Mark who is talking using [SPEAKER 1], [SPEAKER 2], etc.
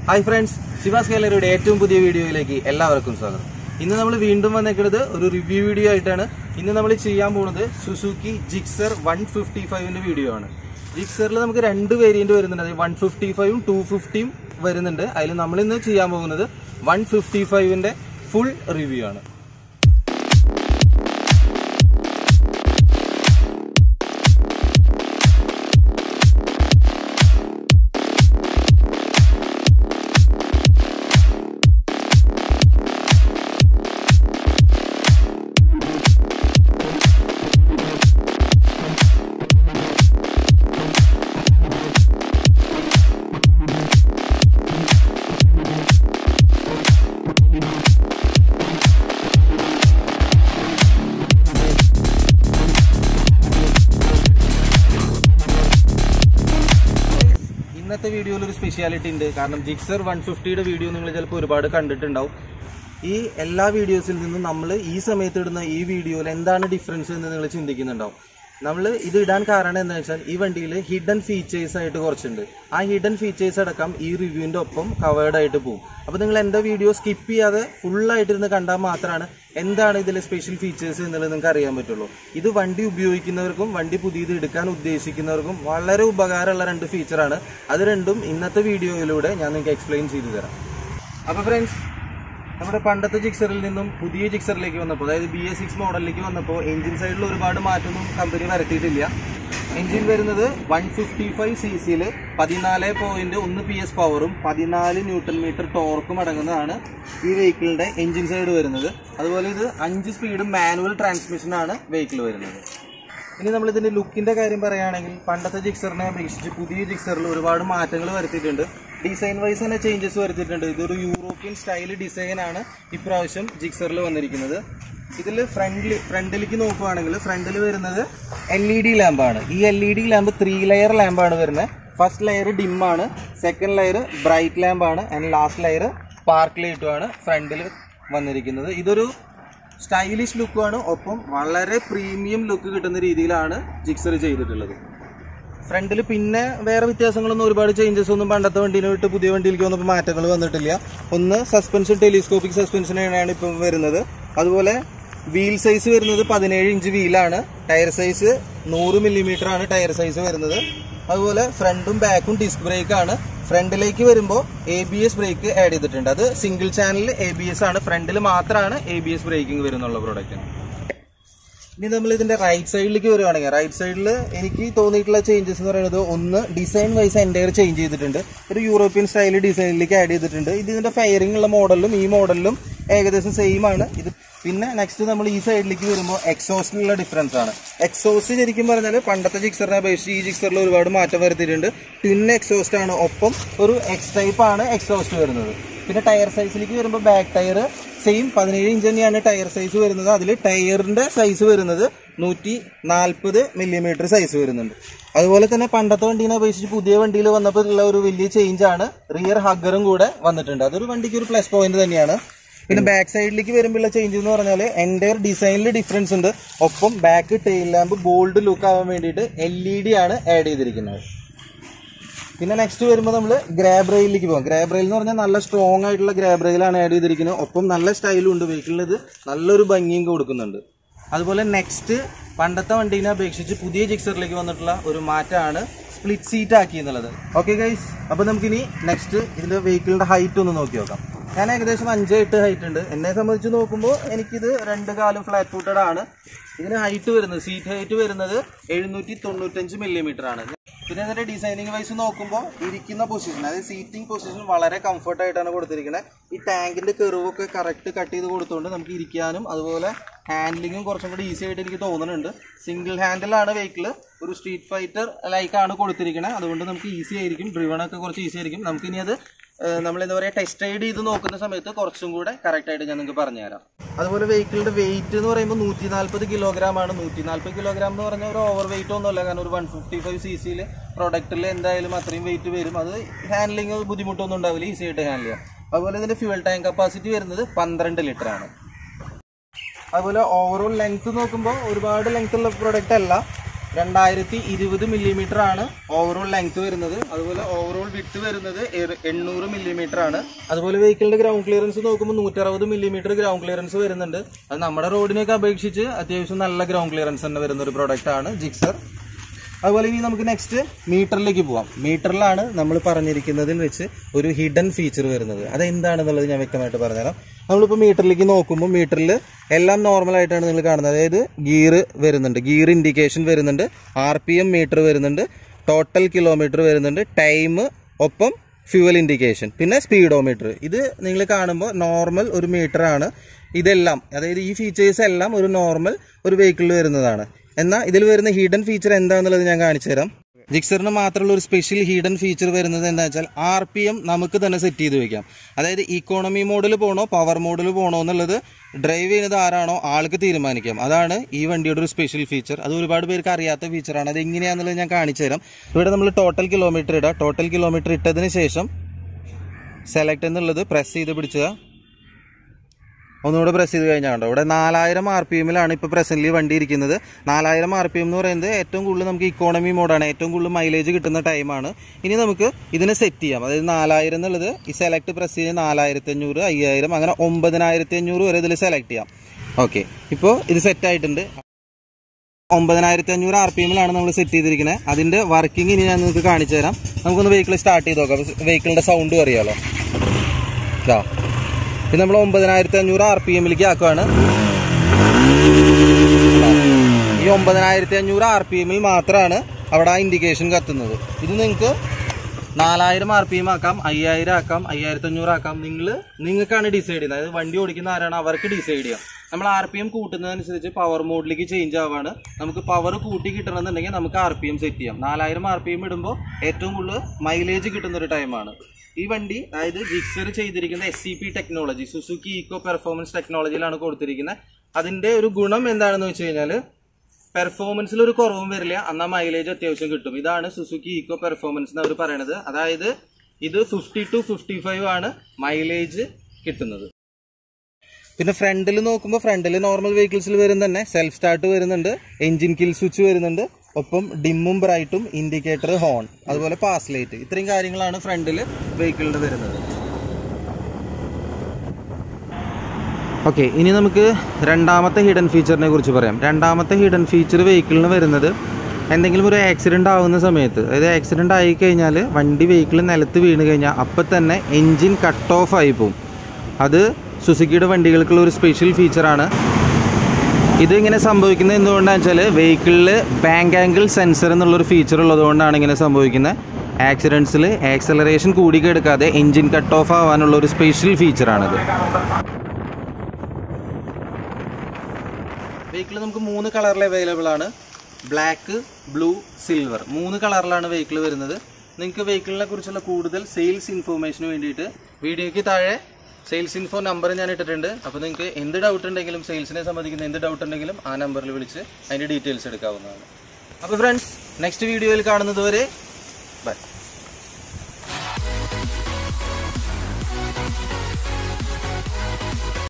[SPEAKER 1] hi friends ശിവാസ് ഗാലറിയുടെ ഏറ്റവും പുതിയ വീഡിയോയിലേക്ക് എല്ലാവർക്കും സ്വാഗതം ഇന്ന് നമ്മൾ വീണ്ടും വന്നേക്കുന്നത് ഒരു റിവ്യൂ വീഡിയോ ആയിട്ടാണ് ഇന്ന് നമ്മൾ ചെയ്യാൻ പോകുന്നത് Suzuki Gixxer one fifty ഫൈവിന്റെ video ആണ് ജിക്സറിൽ നമുക്ക് രണ്ട് വേരിയന്റ് വരുന്നുണ്ട് അതായത് വൺ ഫിഫ്റ്റി ഫൈവും ടു ഫിഫ്റ്റിയും വരുന്നുണ്ട് അതിൽ നമ്മൾ ഇന്ന് ചെയ്യാൻ പോകുന്നത് വൺ ഫിഫ്റ്റി ഫൈവിന്റെ ഫുൾ റിവ്യൂ ആണ് ഇന്നത്തെ വീഡിയോയിൽ ഒരു സ്പെഷ്യാലിറ്റി ഉണ്ട് കാരണം ജിക്സർ വൺ ഫിഫ്റ്റിയുടെ വീഡിയോ നിങ്ങൾ ചിലപ്പോൾ ഒരുപാട് കണ്ടിട്ടുണ്ടാവും ഈ എല്ലാ വീഡിയോസിൽ നിന്നും നമ്മൾ ഈ സമയത്ത് ഇടുന്ന ഈ വീഡിയോയിൽ എന്താണ് ഡിഫറൻസ് എന്ന് നിങ്ങൾ ചിന്തിക്കുന്നുണ്ടാവും നമ്മൾ ഇത് ഇടാൻ കാരണം എന്താണെന്ന് വെച്ചാൽ ഈ വണ്ടിയിൽ ഹിഡൻ ഫീച്ചേഴ്സ് ആയിട്ട് കുറച്ചുണ്ട് ആ ഹിഡൻ ഫീച്ചേഴ്സ് അടക്കം ഈ റിവ്യൂവിൻ്റെ ഒപ്പം കവേർഡ് ആയിട്ട് പോകും അപ്പോൾ നിങ്ങൾ എൻ്റെ വീഡിയോ സ്കിപ്പ് ചെയ്യാതെ ഫുള്ളായിട്ട് ഇരുന്ന് കണ്ടാൽ മാത്രമാണ് എന്താണ് ഇതിലെ സ്പെഷ്യൽ ഫീച്ചേഴ്സ് എന്നുള്ളത് നിങ്ങൾക്ക് അറിയാൻ പറ്റുള്ളൂ ഇത് വണ്ടി ഉപയോഗിക്കുന്നവർക്കും വണ്ടി പുതിയത് എടുക്കാൻ ഉദ്ദേശിക്കുന്നവർക്കും വളരെ ഉപകാരമുള്ള രണ്ട് ഫീച്ചറാണ് അത് രണ്ടും ഇന്നത്തെ വീഡിയോയിലൂടെ ഞാൻ നിങ്ങൾക്ക് എക്സ്പ്ലെയിൻ ചെയ്തു തരാം അപ്പോൾ ഫ്രണ്ട്സ് നമ്മുടെ പണ്ടത്തെ ജിക്സറിൽ നിന്നും പുതിയ ജിക്സറിലേക്ക് വന്നപ്പോൾ അതായത് ബി എസ് സിക്സ് മോഡലിലേക്ക് വന്നപ്പോൾ എഞ്ചിൻ സൈഡിൽ ഒരുപാട് മാറ്റമൊന്നും കമ്പനി വരുത്തിയിട്ടില്ല എഞ്ചിൻ വരുന്നത് വൺ ഫിഫ്റ്റി ഫൈവ് സി സിയിൽ പതിനാല് പോയിന്റ് ഒന്ന് പി എസ് പവറും പതിനാല് ന്യൂട്ടൺ മീറ്റർ ടോർക്കും അടങ്ങുന്നതാണ് ഈ വെഹിക്കിളിന്റെ എഞ്ചിൻ സൈഡ് വരുന്നത് അതുപോലെ ഇത് അഞ്ച് സ്പീഡ് മാനുവൽ ട്രാൻസ്മിഷനാണ് വെഹിക്കിൾ വരുന്നത് ഇനി നമ്മൾ ഇതിന്റെ ലുക്കിന്റെ കാര്യം പറയുകയാണെങ്കിൽ പണ്ടത്തെ ജിക്സറിനെ അപേക്ഷിച്ച് പുതിയ ജിക്സറിൽ ഒരുപാട് മാറ്റങ്ങൾ വരുത്തിയിട്ടുണ്ട് ഡിസൈൻ വൈസ് തന്നെ ചേഞ്ചസ് വരുത്തിയിട്ടുണ്ട് ഇതൊരു യൂറോപ്യൻ സ്റ്റൈൽ ഡിസൈൻ ആണ് ഇപ്രാവശ്യം ജിക്സറിൽ വന്നിരിക്കുന്നത് ഇതിൽ ഫ്രണ്ടിൽ ഫ്രണ്ടിലേക്ക് നോക്കുകയാണെങ്കിൽ ഫ്രണ്ടിൽ വരുന്നത് എൽ ഇ ഡി ലാമ്പാണ് ഈ L E D lamp three layer ലാമ്പാണ് വരുന്നത് ഫസ്റ്റ് ലെയർ ഡിം ആണ് സെക്കൻഡ് ലെയർ ബ്രൈറ്റ് ലാമ്പാണ് ആൻഡ് ലാസ്റ്റ് ലെയർ പാർക്ക് ലൈറ്റുമാണ് ഫ്രണ്ടിൽ വന്നിരിക്കുന്നത് ഇതൊരു സ്റ്റൈലിഷ് ലുക്കുമാണ് ഒപ്പം വളരെ പ്രീമിയം ലുക്ക് കിട്ടുന്ന രീതിയിലാണ് ജിക്സർ ചെയ്തിട്ടുള്ളത് ഫ്രണ്ടിൽ പിന്നെ വേറെ വ്യത്യാസങ്ങളൊന്നും ഒരുപാട് ചേഞ്ചസ് ഒന്നും പണ്ടത്തെ വണ്ടീനെ വിട്ട് പുതിയ വണ്ടിയിലേക്ക് വന്നപ്പോൾ മാറ്റങ്ങൾ വന്നിട്ടില്ല ഒന്ന് സസ്പെൻഷൻ ടെലിസ്കോപ്പിക് സസ്പെൻഷനാണ് ഇപ്പം വരുന്നത് അതുപോലെ വീൽ സൈസ് വരുന്നത് പതിനേഴ് ഇഞ്ച് വീലാണ് ടയർ സൈസ് നൂറ് മില്ലിമീറ്റർ ആണ് ടയർ സൈസ് വരുന്നത് അതുപോലെ ഫ്രണ്ടും ബാക്കും ഡിസ്ക് ബ്രേക്ക് ആണ് ഫ്രണ്ടിലേക്ക് വരുമ്പോൾ A B S brake add ചെയ്തിട്ടുണ്ട് അത് single channel A B S ആണ് ഫ്രണ്ടിൽ മാത്രമാണ് എ ബി എസ് ബ്രേക്കിംഗ് വരുന്നുള്ള പ്രോഡക്റ്റിന് ഇനി നമ്മൾ ഇതിന്റെ റൈറ്റ് സൈഡിലേക്ക് വരുവാണെങ്കിൽ റൈറ്റ് സൈഡിൽ എനിക്ക് തോന്നിയിട്ടുള്ള ചേഞ്ചസ് എന്ന് പറയുന്നത് ഒന്ന് ഡിസൈൻ വൈസ് എൻ്റയർ ചേഞ്ച് ചെയ്തിട്ടുണ്ട് ഒരു യൂറോപ്യൻ സ്റ്റൈൽ ഡിസൈനിലേക്ക് ആഡ് ചെയ്തിട്ടുണ്ട് ഇത് ഇതിന്റെ ഫയറിംഗ് ഉള്ള മോഡലിലും ഈ മോഡലിലും ഏകദേശം സെയിം ആണ് ഇത് പിന്നെ നെക്സ്റ്റ് നമ്മൾ ഈ സൈഡിലേക്ക് വരുമ്പോൾ എക്സോസ്റ്റിലുള്ള ഡിഫറൻസ് ആണ് എക്സോസ്റ്റ് ശരിക്കും പറഞ്ഞാൽ പണ്ടത്തെ ജിക്സറിനെ അപേക്ഷിച്ച് ഈ ജിക്സറിൽ ഒരുപാട് മാറ്റം വരുത്തിയിട്ടുണ്ട് ട്വിൻ എക്സോസ്റ്റ് ആണ് ഒപ്പം ഒരു എക്സ് ടൈപ്പ് ആണ് എക്സോസ്റ്റ് വരുന്നത് പിന്നെ ടയർ സൈസിലേക്ക് വരുമ്പോൾ ബാക്ക് ടയർ സെയിം പതിനേഴ് ഇഞ്ച് തന്നെയാണ് ടയർ സൈസ് വരുന്നത് അതിൽ ടയറിന്റെ സൈസ് വരുന്നത് നൂറ്റി നാൽപ്പത് മില്ലിമീറ്റർ സൈസ് വരുന്നുണ്ട് അതുപോലെ തന്നെ പണ്ടത്തെ വണ്ടീനെ അപേക്ഷിച്ച് പുതിയ വണ്ടിയിൽ വന്നപ്പോൾ ഉള്ള ഒരു വലിയ ചേഞ്ച് ആണ് റിയർ ഹഗ്ഗറും കൂടെ വന്നിട്ടുണ്ട് അതൊരു വണ്ടിക്ക് ഒരു പ്ലസ് പോയിന്റ് തന്നെയാണ് പിന്നെ ബാക്ക് സൈഡിലേക്ക് വരുമ്പോഴുള്ള ചേഞ്ച് എന്ന് പറഞ്ഞാൽ എൻ്റയർ ഡിസൈനിൽ ഡിഫറൻസ് ഉണ്ട് ഒപ്പം back tail lamp bold look ആവാൻ വേണ്ടിയിട്ട് എൽ ഇ ഡി ആണ് ആഡ് ചെയ്തിരിക്കുന്നത് പിന്നെ നെക്സ്റ്റ് വരുമ്പോൾ നമ്മൾ ഗ്രാബ് റെയിലേക്ക് പോകും ഗ്രാബ് റെയിൽ എന്ന് പറഞ്ഞാൽ നല്ല സ്ട്രോങ് ആയിട്ടുള്ള ഗ്രാബ് റെയിലാണ് ആഡ് ചെയ്തിരിക്കുന്നത് ഒപ്പം നല്ല സ്റ്റൈലും ഉണ്ട് വെഹിക്കിളിന് ഇത് നല്ലൊരു ഭംഗിയും കൊടുക്കുന്നുണ്ട് അതുപോലെ നെക്സ്റ്റ് പണ്ടത്തെ വണ്ടീനെ അപേക്ഷിച്ച് പുതിയ ജിക്സറിലേക്ക് വന്നിട്ടുള്ള ഒരു മാറ്റമാണ് സ്പ്ലിറ്റ് സീറ്റ് ആക്കി എന്നുള്ളത് ഓക്കെ ഗൈസ് അപ്പോൾ നമുക്കിനി നെക്സ്റ്റ് ഇതിന്റെ വെഹിക്കിളിന്റെ ഹൈറ്റ് ഒന്ന് നോക്കി നോക്കാം ഞാൻ ഏകദേശം അഞ്ച് എട്ട് ഹൈറ്റ് ഉണ്ട് എന്നെ സംബന്ധിച്ച് നോക്കുമ്പോൾ എനിക്കിത് രണ്ട് കാലും ഫ്ലാറ്റ് ഫുട്ടഡ് ആണ് ഇതിന് ഹൈറ്റ് വരുന്നത് സീറ്റ് ഹൈറ്റ് വരുന്നത് എഴുന്നൂറ്റി തൊണ്ണൂറ്റഞ്ച് മില്ലിമീറ്റർ ആണ് പിന്നെ ഇതിന്റെ ഡിസൈനിങ് വൈസ് നോക്കുമ്പോൾ ഇരിക്കുന്ന പൊസിഷൻ അതായത് സീറ്റിംഗ് പൊസിഷൻ വളരെ കംഫർട്ട് ആയിട്ടാണ് കൊടുത്തിരിക്കുന്നത് ഈ ടാങ്കിന്റെ കെറിവൊക്കെ കറക്റ്റ് കട്ട് ചെയ്ത് കൊടുത്തുകൊണ്ട് നമുക്ക് ഇരിക്കാനും അതുപോലെ ഹാൻഡ്ലിങ്ങും കുറച്ചും കൂടി ഈസി ആയിട്ട് എനിക്ക് തോന്നുന്നുണ്ട് സിംഗിൾ ഹാൻഡിലാണ് വെഹിക്കിൾ ഒരു സ്ട്രീറ്റ് ഫൈറ്റർ ലൈക്കാണ് കൊടുത്തിരിക്കുന്നത് അതുകൊണ്ട് നമുക്ക് ഈസി ആയിരിക്കും ഡ്രിവണൊക്കെ കുറച്ച് ഈസി ആയിരിക്കും നമുക്കിനി അത് നമ്മൾ എന്താ പറയുക ടെസ്റ്റ് റൈഡ് ചെയ്ത് നോക്കുന്ന സമയത്ത് കുറച്ചും കൂടെ കറക്റ്റ് ആയിട്ട് ഞാൻ നിങ്ങൾക്ക് പറഞ്ഞുതരാം അതുപോലെ വെഹിക്കിളിന്റെ വെയിറ്റ് എന്ന് പറയുമ്പോൾ നൂറ്റി നാൽപ്പത് കിലോഗ്രാം ആണ് നൂറ്റി നാൽപ്പത് കിലോഗ്രാം എന്ന് പറഞ്ഞാൽ ഒരു ഓവർ വെയിറ്റ് ഒന്നുമല്ല കാരണം ഒരു വൺ ഫിഫ്റ്റി ഫൈവ് സി സിയിൽ പ്രൊഡക്റ്റിൽ എന്തായാലും അത്രയും വെയിറ്റ് വരും അത് ഹാൻഡ്ലിങ് ബുദ്ധിമുട്ടൊന്നും ഉണ്ടാവില്ല ഈസി ആയിട്ട് ഹാൻഡിൽ ചെയ്യാം അതുപോലെ ഇതിന്റെ ഫ്യൂൽ ടാങ്ക് കപ്പാസിറ്റി വരുന്നത് പന്ത്രണ്ട് ലിറ്റർ ആണ് അതുപോലെ ഓവറോൾ ലെങ്ത് നോക്കുമ്പോൾ ഒരുപാട് ലെങ്ത് ഉള്ള പ്രൊഡക്റ്റ് അല്ല രണ്ടായിരത്തി ഇരുപത് മില്ലിമീറ്റർ ആണ് ഓവറോൾ ലെങ്ത് വരുന്നത് അതുപോലെ ഓവറോൾ വിട്ട് വരുന്നത് എ- എണ്ണൂറ് മില്ലിമീറ്റർ ആണ് അതുപോലെ വെഹിക്കിളിന്റെ ഗ്രൗണ്ട് ക്ലിയറൻസ് നോക്കുമ്പോൾ നൂറ്ററുപത് മില്ലിമീറ്റർ ഗ്രൗണ്ട് ക്ലിയറൻസ് വരുന്നുണ്ട് അത് നമ്മുടെ റോഡിനെയൊക്കെ അപേക്ഷിച്ച് അത്യാവശ്യം നല്ല ഗ്രൗണ്ട് ക്ലിയറൻസ് തന്നെ വരുന്ന ഒരു പ്രോഡക്റ്റ് ആണ് ജിക്സർ അതുപോലെ ഇനി നമുക്ക് നെക്സ്റ്റ് മീറ്ററിലേക്ക് പോവാം മീറ്ററിലാണ് നമ്മൾ പറഞ്ഞിരിക്കുന്നതിൽ വെച്ച് ഒരു ഹിഡൻ ഫീച്ചർ വരുന്നത് അതെന്താണെന്നുള്ളത് ഞാൻ വ്യക്തമായിട്ട് പറഞ്ഞുതരാം നമ്മളിപ്പോൾ മീറ്ററിലേക്ക് നോക്കുമ്പോൾ മീറ്ററിൽ എല്ലാം നോർമൽ ആയിട്ടാണ് നിങ്ങൾ കാണുന്നത് അതായത് ഗിയർ വരുന്നുണ്ട് ഗിയർ ഇൻഡിക്കേഷൻ വരുന്നുണ്ട് ആർ പി എം മീറ്റർ വരുന്നുണ്ട് ടോട്ടൽ കിലോമീറ്റർ വരുന്നുണ്ട് ടൈം ഒപ്പം ഫ്യൂവൽ ഇൻഡിക്കേഷൻ പിന്നെ സ്പീഡോമീറ്റർ ഇത് നിങ്ങൾ കാണുമ്പോൾ നോർമൽ ഒരു മീറ്റർ ആണ് ഇതെല്ലാം അതായത് ഈ ഫീച്ചേഴ്സ് എല്ലാം ഒരു നോർമൽ ഒരു വെഹിക്കിളിൽ വരുന്നതാണ് എന്നാൽ ഇതിൽ വരുന്ന ഹിഡൻ ഫീച്ചർ എന്താണെന്നുള്ളത് ഞാൻ കാണിച്ചു തരാം ജിക്സറിന് മാത്രമുള്ള ഒരു സ്പെഷ്യൽ ഹിഡൻ ഫീച്ചർ വരുന്നത് എന്താ വെച്ചാൽ ആർ പി എം നമുക്ക് തന്നെ സെറ്റ് ചെയ്ത് വെക്കാം അതായത് ഇക്കോണമി മോഡിൽ പോകണോ പവർ മോഡിൽ പോകണോ എന്നുള്ളത് ഡ്രൈവ് ചെയ്യുന്നത് ആരാണോ ആൾക്ക് തീരുമാനിക്കാം അതാണ് ഈ വണ്ടിയുടെ ഒരു സ്പെഷ്യൽ ഫീച്ചർ അത് ഒരുപാട് പേർക്ക് അറിയാത്ത ഫീച്ചറാണ് അത് എങ്ങനെയാണെന്നുള്ളത് ഞാൻ കാണിച്ചു തരാം ഇവിടെ നമ്മൾ ടോട്ടൽ കിലോമീറ്റർ ഇടാം ടോട്ടൽ കിലോമീറ്റർ ഇട്ടതിന് ശേഷം സെലക്ട് എന്നുള്ളത് പ്രസ് ചെയ്ത് പിടിച്ചുക ഒന്നുകൂടെ പ്രസ് ചെയ്ത് കഴിഞ്ഞാൽ കണ്ടോ ഇവിടെ നാലായിരം ആർ പി എമ്മിലാണ് ഇപ്പോൾ പ്രസന്റ്ലി വണ്ടി ഇരിക്കുന്നത് നാലായിരം ആർ പി എം എന്ന് പറയുന്നത് ഏറ്റവും കൂടുതൽ നമുക്ക് ഇക്കോണമി മോഡാണ് ഏറ്റവും കൂടുതൽ മൈലേജ് കിട്ടുന്ന ടൈമാണ് ഇനി നമുക്ക് ഇതിനെ സെറ്റ് ചെയ്യാം അതായത് നാലായിരം എന്നുള്ളത് ഈ സെലക്ട് പ്രസ് ചെയ്ത് നാലായിരത്തി അഞ്ഞൂറ് അയ്യായിരം അങ്ങനെ ഒമ്പതിനായിരത്തി അഞ്ഞൂറ് വരെ ഇതിൽ സെലക്ട് ചെയ്യാം ഓക്കെ ഇപ്പോൾ ഇത് സെറ്റ് ആയിട്ടുണ്ട് ഒമ്പതിനായിരത്തി അഞ്ഞൂറ് ആർ പി എമ്മിലാണ് നമ്മൾ സെറ്റ് ചെയ്തിരിക്കുന്നത് അതിന്റെ വർക്കിംഗ് ഇനി ഞാൻ നിങ്ങൾക്ക് കാണിച്ചു തരാം നമുക്കൊന്ന് വെഹിക്കിൾ സ്റ്റാർട്ട് ചെയ്ത് നോക്കാം വെഹിക്കിളിന്റെ സൗണ്ട് അറിയാലോ ഇതാ ഇത് നമ്മൾ ഒമ്പതിനായിരത്തി അഞ്ഞൂറ് ആർ പി എമ്മിലേക്ക് ആക്കുവാണ് ഈ ഒമ്പതിനായിരത്തി അഞ്ഞൂറ് ആർ പി എമ്മിൽ മാത്രമാണ് അവിടെ ആ ഇൻഡിക്കേഷൻ കത്തുന്നത് ഇത് നിങ്ങൾക്ക് നാലായിരം ആർ പി എം ആക്കാം അയ്യായിരം ആക്കാം അയ്യായിരത്തി അഞ്ഞൂറ് ആക്കാം നിങ്ങൾ നിങ്ങൾക്കാണ് ഡിസൈഡ് ചെയ്യുന്നത് അതായത് വണ്ടി ഓടിക്കുന്ന ആരാണ് അവർക്ക് ഡിസൈഡ് ചെയ്യാം നമ്മൾ ആർ പി എം കൂട്ടുന്നതനുസരിച്ച് പവർ മോഡിലേക്ക് ചേഞ്ച് ആവാണ് നമുക്ക് പവർ കൂട്ടി കിട്ടണമെന്നുണ്ടെങ്കിൽ നമുക്ക് ആർ പി എം സെറ്റ് ചെയ്യാം നാലായിരം ആർ പി എം ഇടുമ്പോൾ ഏറ്റവും കൂടുതൽ മൈലേജ് കിട്ടുന്ന ഒരു ടൈമാണ് ഈ വണ്ടി അതായത് ജിക്സർ ചെയ്തിരിക്കുന്ന S C P technology Suzuki eco performance ടെക്നോളജിയിലാണ് കൊടുത്തിരിക്കുന്നത് അതിന്റെ ഒരു ഗുണം എന്താണെന്ന് വെച്ച് കഴിഞ്ഞാൽ പെർഫോമൻസിൽ ഒരു കുറവും വരില്ല എന്നാൽ മൈലേജ് അത്യാവശ്യം കിട്ടും ഇതാണ് സുസുക്കി ഈക്കോ പെർഫോമൻസ് എന്ന് അവർ പറയണത് അതായത് ഇത് ഫിഫ്റ്റി ടു ഫിഫ്റ്റി ഫൈവ് ആണ് മൈലേജ് കിട്ടുന്നത് പിന്നെ ഫ്രണ്ടിൽ നോക്കുമ്പോൾ ഫ്രണ്ടിൽ നോർമൽ വെഹിക്കിൾസിൽ വരുന്ന തന്നെ സെൽഫ് സ്റ്റാർട്ട് വരുന്നുണ്ട് എഞ്ചിൻ കിൽ സ്വിച്ച് വരുന്നുണ്ട് ഒപ്പം ഡിമ്മും ബ്രൈറ്റും ഇൻഡിക്കേറ്റർ ഹോൺ അതുപോലെ പാസ് ലൈറ്റ് ഇത്രയും കാര്യങ്ങളാണ് ഫ്രണ്ടിൽ വെഹിക്കിളിൽ വരുന്നത് ഓക്കെ ഇനി നമുക്ക് രണ്ടാമത്തെ ഹിഡൻ ഫീച്ചറിനെ കുറിച്ച് പറയാം രണ്ടാമത്തെ ഹിഡൻ ഫീച്ചർ വെഹിക്കിളിന് വരുന്നത് എന്തെങ്കിലും ഒരു ആക്സിഡൻ്റ് ആവുന്ന സമയത്ത് അതായത് ആക്സിഡൻ്റ് ആയി കഴിഞ്ഞാൽ വണ്ടി വെഹിക്കിൾ നിലത്ത് വീണ് കഴിഞ്ഞാൽ അപ്പം തന്നെ എൻജിൻ കട്ട് ഓഫ് ആയി പോകും അത് സുസുക്കിയുടെ വണ്ടികൾക്കുള്ള ഒരു സ്പെഷ്യൽ ഫീച്ചറാണ് ഇത് ഇങ്ങനെ സംഭവിക്കുന്നത് എന്തുകൊണ്ടാണെന്ന് വെച്ചാൽ വെഹിക്കിളിൽ ബാങ്ക് ആംഗിൾ സെൻസർ എന്നുള്ളൊരു ഫീച്ചർ ഉള്ളതുകൊണ്ടാണ് ഇങ്ങനെ സംഭവിക്കുന്നത് ആക്സിഡൻസിൽ ആക്സലറേഷൻ കൂടിക്കെടുക്കാതെ എൻജിൻ കട്ട് ഓഫ് ആവാനുള്ള ഒരു സ്പെഷ്യൽ ഫീച്ചറാണിത് വെഹിക്കിൾ നമുക്ക് മൂന്ന് കളറിൽ അവൈലബിൾ ആണ് ബ്ലാക്ക് ബ്ലൂ സിൽവർ മൂന്ന് കളറിലാണ് വെഹിക്കിൾ വരുന്നത് നിങ്ങൾക്ക് വെഹിക്കിളിനെ കുറിച്ചുള്ള കൂടുതൽ സെയിൽസ് ഇൻഫോർമേഷന് വേണ്ടിയിട്ട് വീഡിയോയ്ക്ക് താഴെ സെയിൽസ് ഇൻഫോ നമ്പർ ഞാൻ ഇട്ടിട്ടുണ്ട് അപ്പോൾ നിങ്ങൾക്ക് എന്ത് ഡൗട്ട് ഉണ്ടെങ്കിലും സെയിൽസിനെ സംബന്ധിക്കുന്ന എന്ത് ഡൗട്ട് ഉണ്ടെങ്കിലും ആ നമ്പറിൽ വിളിച്ച് അതിൻ്റെ ഡീറ്റെയിൽസ് എടുക്കാവുന്നതാണ് അപ്പോൾ ഫ്രണ്ട്സ് നെക്സ്റ്റ് വീഡിയോയിൽ കാണുന്നത് വരെ